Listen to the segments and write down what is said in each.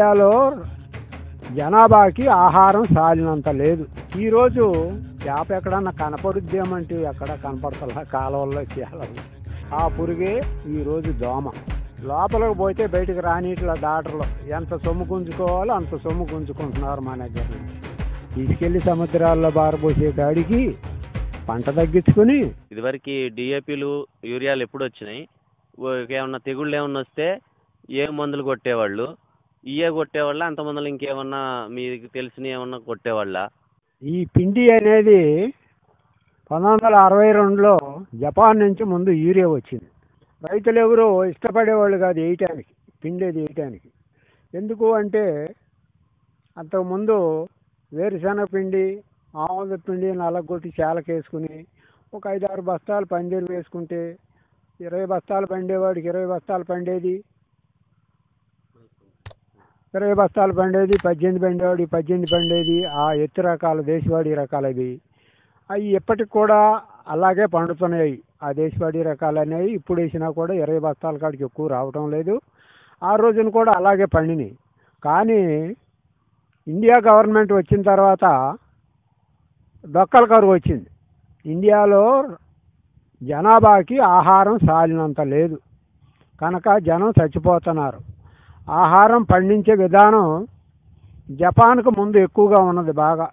ఇండియాలో జనాభాకి ఆహారం సాలినంత లేదు ఈరోజు చేప ఎక్కడన్నా కనపడుద్దేమంటే ఎక్కడ కనపడతలా కాలువల్లో చేయాలి ఆ పురుగే ఈరోజు దోమ లోపలికి పోతే బయటకు రానిట్ల దాటలో ఎంత సొమ్ము గుంజుకోవాలో అంత సొమ్ము గుంజుకుంటున్నారు మా దగ్గర నుంచి తీసుకెళ్లి సముద్రాల్లో బారబోసే కాడికి పంట తగ్గించుకుని ఇదివరకు డిఏపీలు యూరియాలు ఎప్పుడు వచ్చినాయి ఓ- ఏమన్నా తెగుళ్ళు ఏమన్నా వస్తే ఏ మందులు కొట్టేవాళ్ళు ఇయే కొట్టేవాళ్ళ అంత మందులు ఇంకేమన్నా మీకు తెలిసిన ఏమన్నా కొట్టేవాళ్ళ ఈ పిండి అనేది పంతొమ్మిది వందల అరవై రెండులో జపాన్ నుంచి ముందు యూరియా వచ్చింది రైతులు ఎవరు ఇష్టపడేవాళ్ళు కాదు వేయటానికి పిండి అది వేయటానికి ఎందుకు అంటే అంతకుముందు వేరుశనగ పిండి ఆముద పిండి నల్లగొట్టి చాలకేసుకుని ఒక ఐదు ఆరు బస్తాలు పందిరి వేసుకుంటే ఇరవై బస్తాలు పండేవాడికి ఇరవై బస్తాలు పండేది ఇరవై బస్తాలు పండేది పద్దెనిమిది పండేవాడి పద్దెనిమిది పండేది ఆ ఎత్తు రకాలు దేశవాడి రకాలు అవి అవి ఇప్పటికి కూడా అలాగే పండుతున్నాయి ఆ దేశవాడి రకాలు అనేవి ఇప్పుడు వేసినా కూడా ఇరవై బస్తాల కాడికి ఎక్కువ రావటం లేదు ఆ రోజున కూడా అలాగే పండినాయి కానీ ఇండియా గవర్నమెంట్ వచ్చిన తర్వాత డొక్కల కరువు వచ్చింది ఇండియాలో జనాభాకి ఆహారం సాలినంత లేదు కనుక జనం చచ్చిపోతున్నారు ఆహారం పండించే విధానం జపాన్కు ముందు ఎక్కువగా ఉన్నది బాగా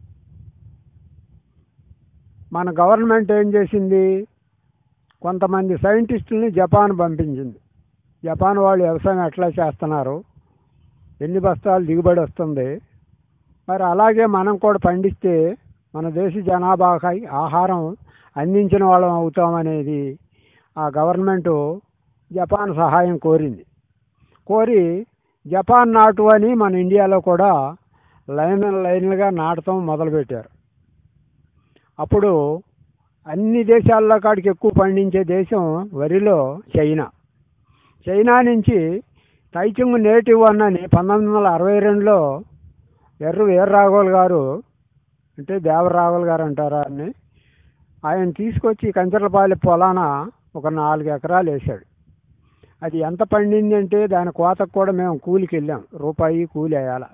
మన గవర్నమెంట్ ఏం చేసింది కొంతమంది సైంటిస్టుల్ని జపాన్ పంపించింది జపాన్ వాళ్ళు వ్యవసాయం ఎట్లా చేస్తున్నారు ఎన్ని బస్తాలు దిగుబడి వస్తుంది మరి అలాగే మనం కూడా పండిస్తే మన దేశ జనాభాకి ఆహారం అందించిన వాళ్ళం అవుతామనేది ఆ గవర్నమెంటు జపాన్ సహాయం కోరింది కోరి జపాన్ నాటు అని మన ఇండియాలో కూడా లైన్ లైన్లుగా నాటడం మొదలుపెట్టారు అప్పుడు అన్ని దేశాల్లో కాడికి ఎక్కువ పండించే దేశం వరిలో చైనా చైనా నుంచి తైచుంగ్ నేటివ్ అన్నని పంతొమ్మిది వందల అరవై రెండులో ఎర్ర వీర్రాఘవులు గారు అంటే దేవరాఘవులు గారు అంటారా అని ఆయన తీసుకొచ్చి కంచర్లపాలె పొలాన ఒక నాలుగు ఎకరాలు వేశాడు అది ఎంత పండింది అంటే దాని కోతకు కూడా మేము కూలికి వెళ్ళాం రూపాయి కూలి వేయాల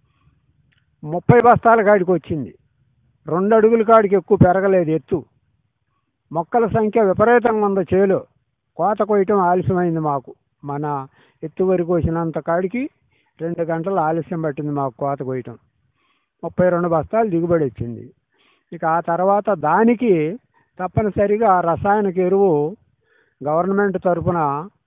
ముప్పై బస్తాల కాడికి వచ్చింది రెండు అడుగుల కాడికి ఎక్కువ పెరగలేదు ఎత్తు మొక్కల సంఖ్య విపరీతంగా ఉంది చేలో కోత కొయ్యటం ఆలస్యమైంది మాకు మన ఎత్తు వరకు వచ్చినంత కాడికి రెండు గంటలు ఆలస్యం పట్టింది మాకు కోత కొయ్యటం ముప్పై రెండు బస్తాలు దిగుబడి వచ్చింది ఇక ఆ తర్వాత దానికి తప్పనిసరిగా రసాయనిక ఎరువు గవర్నమెంట్ తరఫున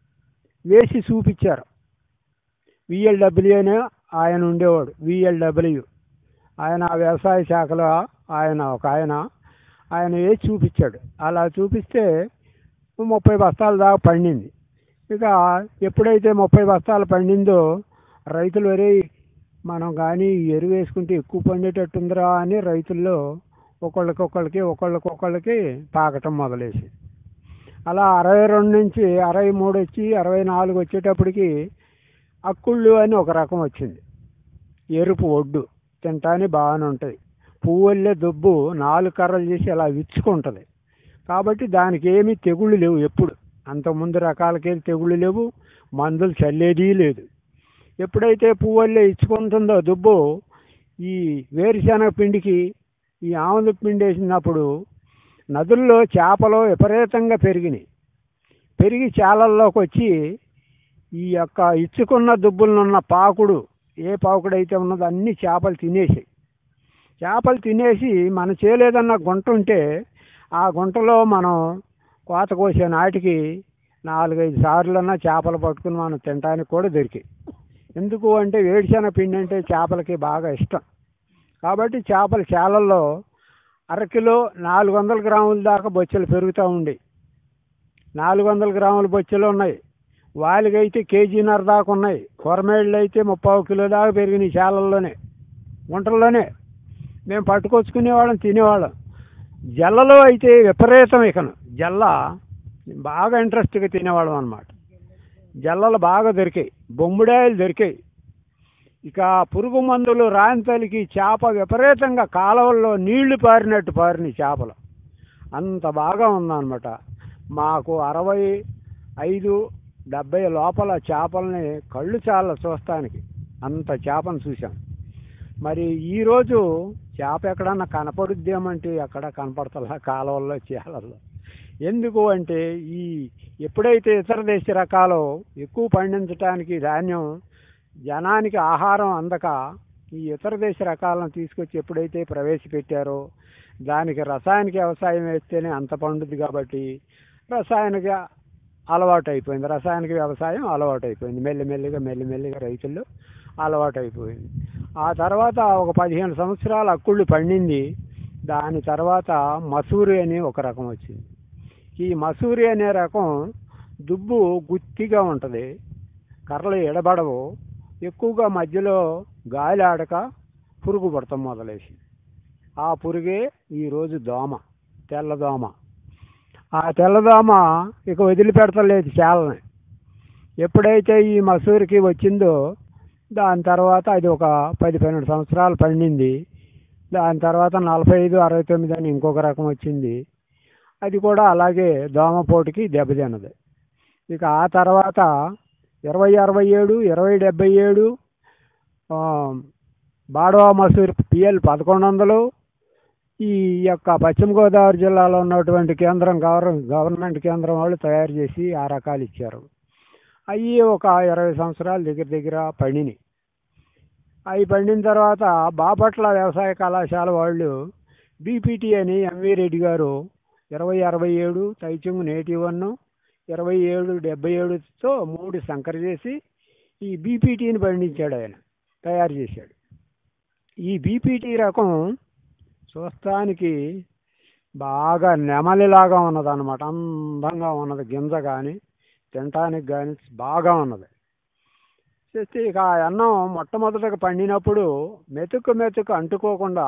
వేసి చూపించారు విఎల్డబ్ల్యూ అనే ఆయన ఉండేవాడు విఎల్డబ్ల్యూ ఆయన వ్యవసాయ శాఖలో ఆయన ఒక ఆయన ఆయన వేసి చూపించాడు అలా చూపిస్తే ముప్పై బస్తాల దాకా పండింది ఇక ఎప్పుడైతే ముప్పై బస్తాలు పండిందో రైతులు వరే మనం కానీ ఈ ఎరువు వేసుకుంటే ఎక్కువ పండేటట్టుందిరా అని రైతుల్లో ఒకళ్ళకొకళ్ళకి ఒకళ్ళకొకళ్ళకి పాకటం మొదలేసి అలా అరవై రెండు నుంచి అరవై మూడు వచ్చి అరవై నాలుగు వచ్చేటప్పటికి అక్కుళ్ళు అని ఒక రకం వచ్చింది ఎరుపు ఒడ్డు తింటానికి బాగానే ఉంటుంది పువ్వుల్లే దుబ్బు నాలుగు కర్రలు చేసి అలా విచ్చుకుంటుంది కాబట్టి దానికి ఏమీ తెగుళ్ళు లేవు ఎప్పుడు అంతకుముందు రకాలకే తెగుళ్ళు లేవు మందులు చల్లేది లేదు ఎప్పుడైతే పువ్వుల్లే ఇచ్చుకుంటుందో దుబ్బు ఈ వేరుశనగ పిండికి ఈ ఆముద పిండి వేసినప్పుడు నదుల్లో చేపలు విపరీతంగా పెరిగినాయి పెరిగి చాలల్లోకి వచ్చి ఈ యొక్క ఇచ్చుకున్న దుబ్బులనున్న పాకుడు ఏ పాకుడు అయితే ఉన్నదో అన్ని చేపలు తినేసాయి చేపలు తినేసి మన చేయలేదన్న గుంట ఉంటే ఆ గుంటలో మనం కోత కోసే నాటికి నాలుగైదు సార్లన్నా చేపలు పట్టుకుని మనం తినడానికి కూడా దొరికాయి ఎందుకు అంటే వేడిశనగ పిండి అంటే చేపలకి బాగా ఇష్టం కాబట్టి చేపలు చాలల్లో అరకిలో నాలుగు వందల గ్రాముల దాకా బొచ్చెలు పెరుగుతూ ఉండే నాలుగు వందల గ్రాముల బొచ్చెలు ఉన్నాయి వాలిగైతే కేజీన్నర దాకా ఉన్నాయి కొరమేళ్ళు అయితే ముప్పావు కిలో దాకా పెరిగినాయి చాలల్లోనే గుంటల్లోనే మేము పట్టుకొచ్చుకునేవాళ్ళం తినేవాళ్ళం జల్లలో అయితే విపరీతం ఇకను జల్ల బాగా ఇంట్రెస్ట్గా తినేవాళ్ళం అనమాట జల్లలు బాగా దొరికాయి బొమ్మిడాయలు దొరికాయి ఇక పురుగు మందులు రాంతలికి చేప విపరీతంగా కాలువల్లో నీళ్లు పారినట్టు పారినాయి చేపలు అంత బాగా ఉందన్నమాట మాకు అరవై ఐదు డెబ్బై లోపల చేపల్ని కళ్ళు చాలా చూస్తానికి అంత చేపను చూసాం మరి ఈరోజు చేప ఎక్కడన్నా కనపడుద్దేమంటే ఎక్కడ కనపడతలా కాలువల్లో చేలల్లో ఎందుకు అంటే ఈ ఎప్పుడైతే ఇతర దేశ రకాలు ఎక్కువ పండించడానికి ధాన్యం జనానికి ఆహారం అందక ఈ ఇతర దేశ రకాలను తీసుకొచ్చి ఎప్పుడైతే ప్రవేశపెట్టారో దానికి రసాయనిక వ్యవసాయం వేస్తేనే అంత పండుద్ది కాబట్టి రసాయనిక అలవాటు అయిపోయింది రసాయనిక వ్యవసాయం అలవాటు అయిపోయింది మెల్లిమెల్లిగా మెల్లిమెల్లిగా రైతుల్లో అలవాటు అయిపోయింది ఆ తర్వాత ఒక పదిహేను సంవత్సరాలు అక్కుళ్ళు పండింది దాని తర్వాత మసూరి అని ఒక రకం వచ్చింది ఈ మసూరి అనే రకం దుబ్బు గుత్తిగా ఉంటుంది కర్రలు ఎడబడవు ఎక్కువగా మధ్యలో గాలి ఆడక పురుగు పడతాం మొదలేసి ఆ పురుగే ఈరోజు దోమ తెల్లదోమ ఆ తెల్లదోమ ఇక వదిలిపెడతలేదు చాలని ఎప్పుడైతే ఈ మసూరికి వచ్చిందో దాని తర్వాత అది ఒక పది పన్నెండు సంవత్సరాలు పండింది దాని తర్వాత నలభై ఐదు అరవై తొమ్మిది అని ఇంకొక రకం వచ్చింది అది కూడా అలాగే దోమపోటుకి దెబ్బతిన్నది ఇక ఆ తర్వాత ఇరవై అరవై ఏడు ఇరవై డెబ్బై ఏడు ఆ, బాడవా మసూరి పిఎల్ పదకొండు వందలు ఈ యొక్క పశ్చిమ గోదావరి జిల్లాలో ఉన్నటువంటి కేంద్రం గవర్ గవర్నమెంట్ కేంద్రం వాళ్ళు తయారు చేసి ఆ రకాలు ఇచ్చారు అవి ఒక ఇరవై సంవత్సరాల దగ్గర దగ్గర పండినాయి అవి పండిన తర్వాత బాపట్ల వ్యవసాయ కళాశాల వాళ్ళు బీపీటీ అని ఎంవి రెడ్డి గారు ఇరవై అరవై ఏడు తైచుంగు నేటి వన్ ఇరవై ఏడు డెబ్బై ఏడుతో మూడు సంకర చేసి ఈ బీపీటీని పండించాడు ఆయన తయారు చేశాడు ఈ బీపీటీ రకం చూస్తానికి బాగా నెమలిలాగా ఉన్నది అనమాట అందంగా ఉన్నది గింజ కానీ తినటానికి కానీ బాగా ఉన్నది చేస్తే ఇక ఆ అన్నం మొట్టమొదటగా పండినప్పుడు మెతుకు మెతుకు అంటుకోకుండా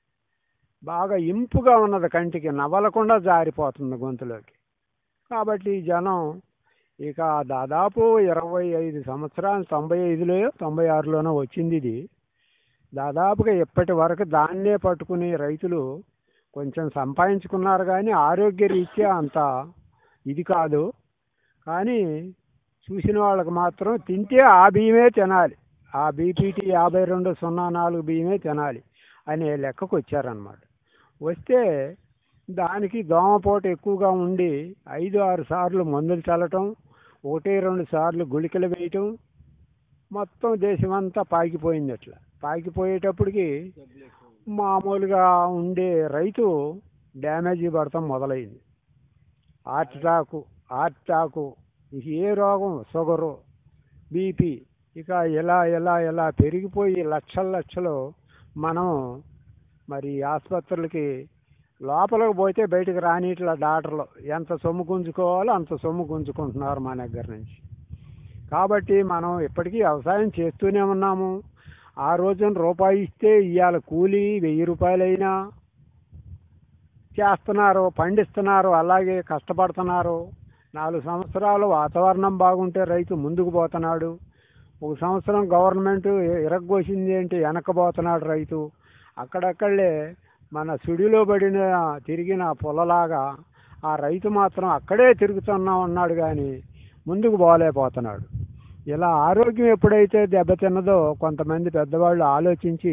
బాగా ఇంపుగా ఉన్నది కంటికి నవలకుండా జారిపోతుంది గొంతులోకి కాబట్టి ఈ జనం ఇక దాదాపు ఇరవై ఐదు సంవత్సరాలు తొంభై ఐదులో తొంభై ఆరులోనో వచ్చింది ఇది దాదాపుగా ఇప్పటి వరకు దాన్నే పట్టుకుని రైతులు కొంచెం సంపాదించుకున్నారు కానీ ఆరోగ్య రీత్యా అంత ఇది కాదు కానీ చూసిన వాళ్ళకి మాత్రం తింటే ఆ బియ్యమే తినాలి ఆ బీపీటీ యాభై రెండు సున్నా నాలుగు బియ్యమే తినాలి అనే లెక్కకు వచ్చారనమాట వస్తే దానికి దోమపోటు ఎక్కువగా ఉండి ఐదు ఆరు సార్లు మందులు చల్లటం ఒకటి రెండు సార్లు గుళికలు వేయటం మొత్తం దేశమంతా పాకిపోయింది అట్లా పాకిపోయేటప్పటికి మామూలుగా ఉండే రైతు డ్యామేజీ పడటం మొదలైంది హార్ట్ అటాకు హార్ట్ అటాకు ఇక ఏ రోగం షుగరు బీపీ ఇక ఇలా ఇలా ఇలా పెరిగిపోయి లక్షల లక్షలు మనం మరి ఆసుపత్రులకి లోపలికి పోతే బయటకు రానిట్ల డాక్టర్లు ఎంత సొమ్ము గుంజుకోవాలో అంత సొమ్ము గుంజుకుంటున్నారు మా దగ్గర నుంచి కాబట్టి మనం ఇప్పటికీ వ్యవసాయం చేస్తూనే ఉన్నాము ఆ రోజున రూపాయి ఇస్తే ఇవాళ కూలీ వెయ్యి రూపాయలైనా చేస్తున్నారు పండిస్తున్నారు అలాగే కష్టపడుతున్నారు నాలుగు సంవత్సరాలు వాతావరణం బాగుంటే రైతు ముందుకు పోతున్నాడు ఒక సంవత్సరం గవర్నమెంట్ ఇరగ్గోసింది అంటే వెనకబోతున్నాడు రైతు అక్కడక్కడే మన సుడిలో పడిన తిరిగిన పొలలాగా ఆ రైతు మాత్రం అక్కడే తిరుగుతున్నా ఉన్నాడు కానీ ముందుకు పోలేకపోతున్నాడు ఇలా ఆరోగ్యం ఎప్పుడైతే దెబ్బతిన్నదో కొంతమంది పెద్దవాళ్ళు ఆలోచించి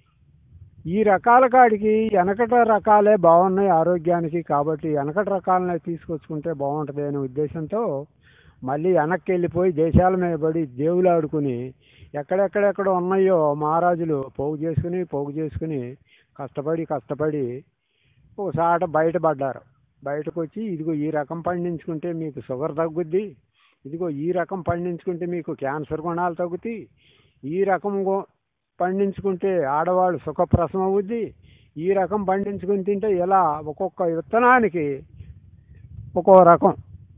ఈ రకాల కాడికి వెనకట రకాలే బాగున్నాయి ఆరోగ్యానికి కాబట్టి వెనకట రకాలనే తీసుకొచ్చుకుంటే బాగుంటుంది అనే ఉద్దేశంతో మళ్ళీ వెనక్కి వెళ్ళిపోయి దేశాల మీద పడి దేవులు ఆడుకుని ఎక్కడెక్కడెక్కడ ఉన్నాయో మహారాజులు పోగు చేసుకుని పోగు చేసుకుని కష్టపడి కష్టపడి ఒకసాట బయటపడ్డారు బయటకు వచ్చి ఇదిగో ఈ రకం పండించుకుంటే మీకు షుగర్ తగ్గుద్ది ఇదిగో ఈ రకం పండించుకుంటే మీకు క్యాన్సర్ గుణాలు తగ్గుతాయి ఈ రకం గో- పండించుకుంటే ఆడవాళ్ళు సుఖప్రసవం అవుద్ది ఈ రకం పండించుకుని తింటే ఇలా ఒక్కొక్క విత్తనానికి ఒక్కో రకం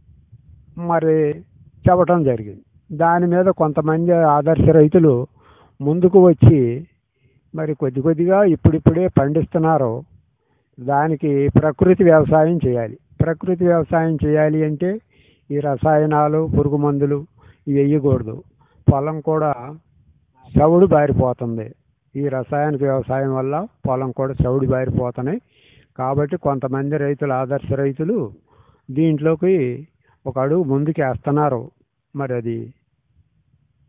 మరి చెప్పటం జరిగింది దాని మీద కొంతమంది ఆదర్శ రైతులు ముందుకు వచ్చి మరి కొద్ది కొద్దిగా ఇప్పుడిప్పుడే పండిస్తున్నారు దానికి ప్రకృతి వ్యవసాయం చేయాలి ప్రకృతి వ్యవసాయం చేయాలి అంటే ఈ రసాయనాలు పురుగు మందులు ఇవి వేయకూడదు పొలం కూడా చవుడు బారిపోతుంది ఈ రసాయనిక వ్యవసాయం వల్ల పొలం కూడా చవుడు బారిపోతున్నాయి కాబట్టి కొంతమంది రైతులు ఆదర్శ రైతులు దీంట్లోకి ఒక అడుగు ముందుకు వేస్తున్నారు మరి అది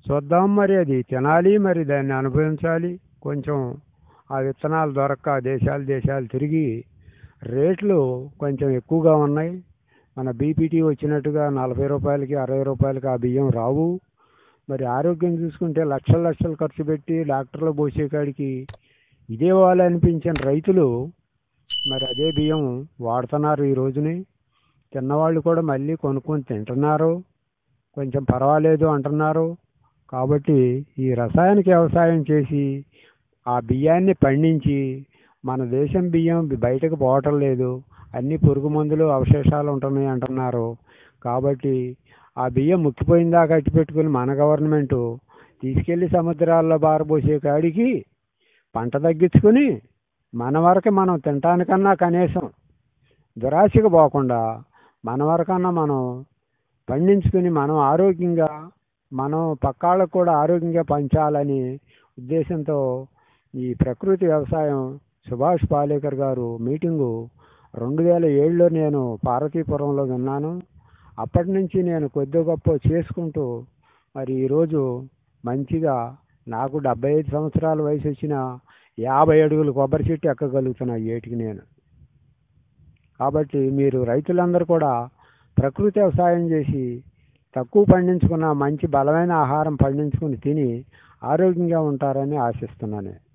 చూద్దాం మరి అది తినాలి మరి దాన్ని అనుభవించాలి కొంచెం ఆ విత్తనాలు దొరక్క దేశాలు దేశాలు తిరిగి రేట్లు కొంచెం ఎక్కువగా ఉన్నాయి మన బీపీటీ వచ్చినట్టుగా నలభై రూపాయలకి అరవై రూపాయలకి ఆ బియ్యం రావు మరి ఆరోగ్యం చూసుకుంటే లక్షల లక్షలు ఖర్చు పెట్టి డాక్టర్లు పోసే కాడికి ఇదే వాళ్ళు అనిపించిన రైతులు మరి అదే బియ్యం వాడుతున్నారు ఈ రోజుని తిన్నవాళ్ళు కూడా మళ్ళీ కొనుక్కొని తింటున్నారు కొంచెం పర్వాలేదు అంటున్నారు కాబట్టి ఈ రసాయనిక వ్యవసాయం చేసి ఆ బియ్యాన్ని పండించి మన దేశం బియ్యం బయటకు పోవటం లేదు అన్ని పురుగు మందులు అవశేషాలు ఉంటున్నాయి అంటున్నారు కాబట్టి ఆ బియ్యం ముక్కిపోయిందా కట్టి పెట్టుకుని మన గవర్నమెంట్ తీసుకెళ్లి సముద్రాల్లో బారబోసే కాడికి పంట తగ్గించుకుని మన వరకు మనం తినటానికన్నా కనీసం దురాశకు పోకుండా మన వరకన్నా మనం పండించుకుని మనం ఆరోగ్యంగా మనం పక్కాళ్ళకు కూడా ఆరోగ్యంగా పంచాలని ఉద్దేశంతో ఈ ప్రకృతి వ్యవసాయం సుభాష్ పాలేకర్ గారు మీటింగు రెండు వేల ఏడులో నేను పార్వతీపురంలో విన్నాను అప్పటి నుంచి నేను కొద్ది గొప్ప చేసుకుంటూ మరి ఈరోజు మంచిగా నాకు డెబ్బై ఐదు సంవత్సరాల వయసు వచ్చిన యాభై అడుగులు కొబ్బరి చెట్టు ఎక్కగలుగుతున్నా ఏటికి నేను కాబట్టి మీరు రైతులందరూ కూడా ప్రకృతి వ్యవసాయం చేసి తక్కువ పండించుకున్న మంచి బలమైన ఆహారం పండించుకుని తిని ఆరోగ్యంగా ఉంటారని ఆశిస్తున్నాను